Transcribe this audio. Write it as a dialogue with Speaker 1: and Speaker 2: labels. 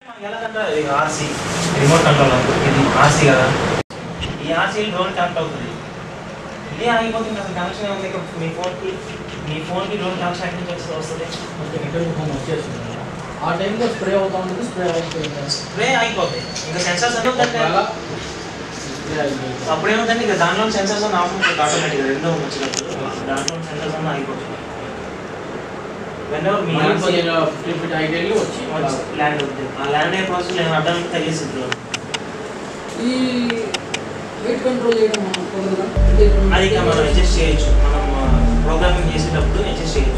Speaker 1: ఎలాగంటే ఇది RC remote control ఇది ఆర్సీ కదా ఈ ఆర్సీ డ్రోన్ కనెక్ట్ అవుతుంది ఇదే ఆగిపోతుంది అసలు కనెక్షన్ ఏముంది ఇక మీ ఫోన్కి మీ ఫోన్కి డ్రోన్ కనెక్షన్ ఎక్కడి నుంచి వస్తుంది వస్తుంది
Speaker 2: మొత్తం ఇంటర్వ్యూ ఫోన్ వచ్చేస్తుంది కదా. ఆ టైంలో స్ప్రే అవుతా ఉంటుంది స్ప్రే అయిపోయింది
Speaker 1: స్ప్రే అయిపోతుంది ఇంకా సెన్సార్స్ అన్నీ ఉందంటే
Speaker 2: ఒకవేళ స్ప్రే అయిపోయింది
Speaker 1: అప్పుడు ఏముందంటే ఇక దాంట్లో సెన్సార్స్ అన్నీ ఆఫ్ ఉంటుంది ఆటోమేటిక్గా రెండో వచ్చినప్పుడు దాంట్లో సెన్సార్స్ అన్నీ అయిపోతుంది వెన్నెవర్ మీ
Speaker 2: మళ్ళీ
Speaker 1: RC
Speaker 2: కొద్దిగా ఫిఫ్టీ ఫీట్ హైట్ వెళ్ళి వచ్చి
Speaker 1: ల్యాండ్ అవుతుంది ఆ ల్యాండ్ అయ్యే ప్రాసెస్ నేను అడ్డం తగిలేసి డ్రోన్
Speaker 2: ఈ వెయిట్ కంట్రోల్ చేయడం మనం కుదరదా? అంటే ఇప్పుడు
Speaker 1: అది ఇక మనం అడ్జస్ట్ చేయొచ్చు మనం ప్రోగ్రామింగ్ చేసేటప్పుడు అడ్జస్ట్ చేయొచ్చు